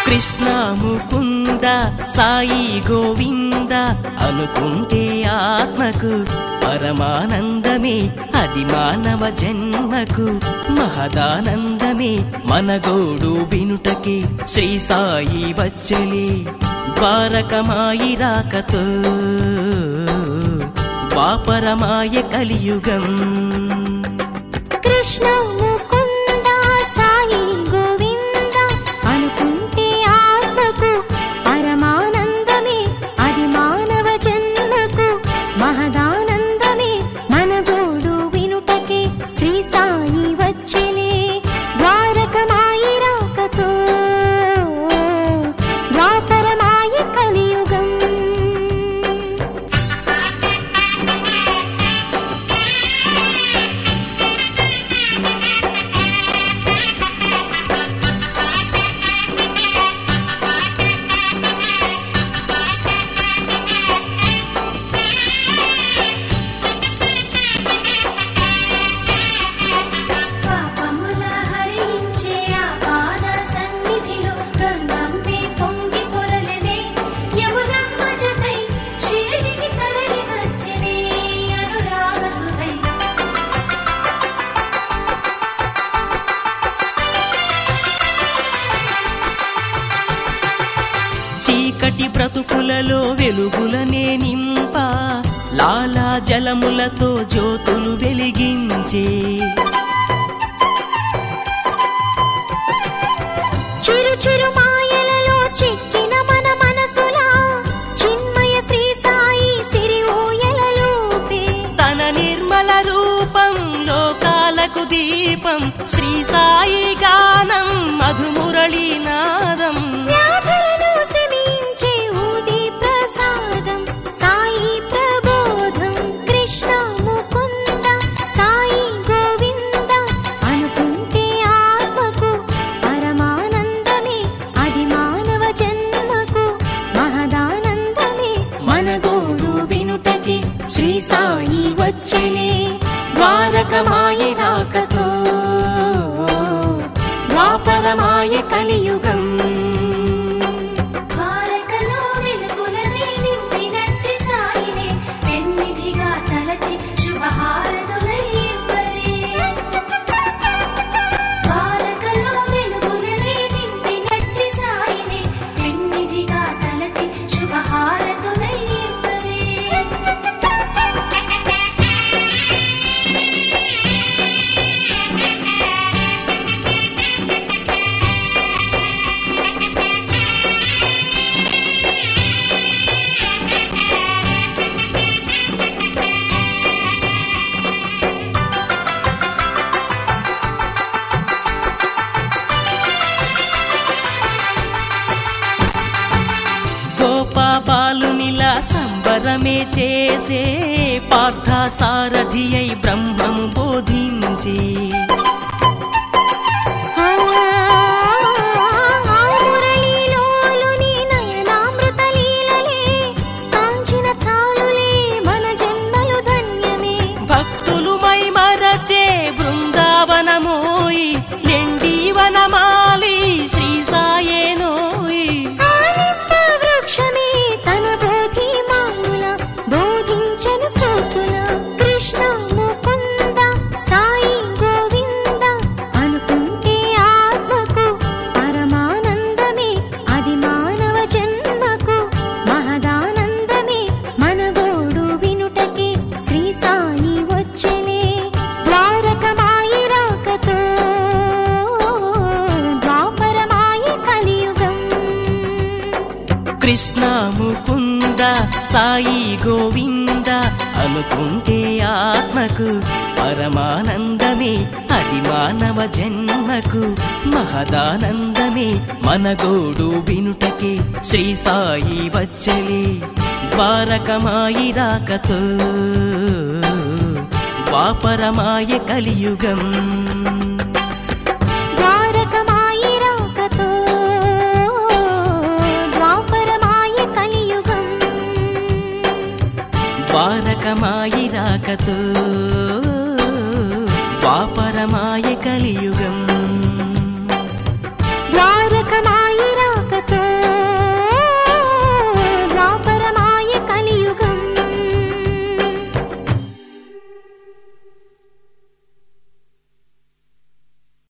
కృష్ణ ముకుంద సాయి గోవింద అనుకుంటే ఆత్మకు పరమానందమే అది మానవ జన్మకు మహదానందమే మనగోడు వినుటకి శ్రీ సాయి వచ్చలే ద్వారకమాయి రాకతో వాపరమాయ కలియుగం కృష్ణ ముకుంద సాయి గోవింద అనుకుంటే ఆత్మకు పరమానందమే అది మానవ జన్మకు మహదానందమే మనగోడు వినుటకే శ్రీ సాయి వచ్చలే ద్వారకమాయి రాకతో ద్వాపరమాయ కలియుగం పాపముల హరించే ఆ పాద సన్నిధిలో గంగమ్మే పొంగి పొరలనే యమునమ్మ జతై షిరిడికి తరలి వచ్చెనే అనురాగ సుధై చీకటి బ్రతుకులలో వెలుగులనే నింప లాలా జలములతో జ్యోతులు వెలిగించే చిరు చిరు మాయలలో చిక్కిన మన మనసులా చిన్మయ శ్రీ సాయి సిరి ఊయలలోపే తన నిర్మల రూపం లోకాలకు దీపం శ్రీ సాయి గానం మధుమురళీ నాదం వ్యాధులను శమించే ఊది ప్రసాదం సాయి ప్రబోధం కృష్ణ ముకుంద సాయి గోవింద అనుకుంటే ఆత్మకు పరమానందమే అది మానవ జన్మకు మహదానందమే మనగోడు వినుటకి శ్రీ సాయి వచ్చలే ద్వారకమాయ రాకతో ద్వాపరమాయ కలియుగం ద్వారకలో వెలుగులనే నింపినట్టి సాయినే పెన్నిధిగా తలచి శుభహారతులై ఇవ్వరే ద్వారకలో వెలుగులనే నింపినట్టి సాయినే పెన్నిధిగా తలచి శుభహారతులై ఇవ్వరే గోపా బాలునిలా సంబరమే చేసే పార్థ సారథి అయి బ్రహ్మము బోధించే ఆ మురళీలోలుని నయనామృత లీలలే కాంచిన చాలులే మన జన్మలు ధన్యమే భక్తులు మై మరచే బృందావనమోయి లెండీవనమాలి శ్రీ సాయేనోయి ఆనంద వృక్షమే తన బోధి మానుల బోధించను సూతుల కృష్ణ ముకుంద సాయి గోవింద అనుకుంటే ఆత్మకు పరమానందమే అది మానవ జన్మకు మహదానందమే మనగోడు వినుటకే శ్రీ సాయి వచ్చలే ద్వారకమాయి రాకతో ద్వాపరమాయి కలియుగం కృష్ణ ముకుంద సాయి గోవింద అనుకుంటే ఆత్మకు పరమానందమే అది మానవ జన్మకు మహదానందమే మనగోడు వినుటకే శ్రీ సాయి వచ్చలే ద్వారకమాయి రాకతో వాపరమాయ కలియుగం ద్వారకమాయి రాకతో ద్వాపరమాయ కలియుగం ద్వారకమాయి రాకతో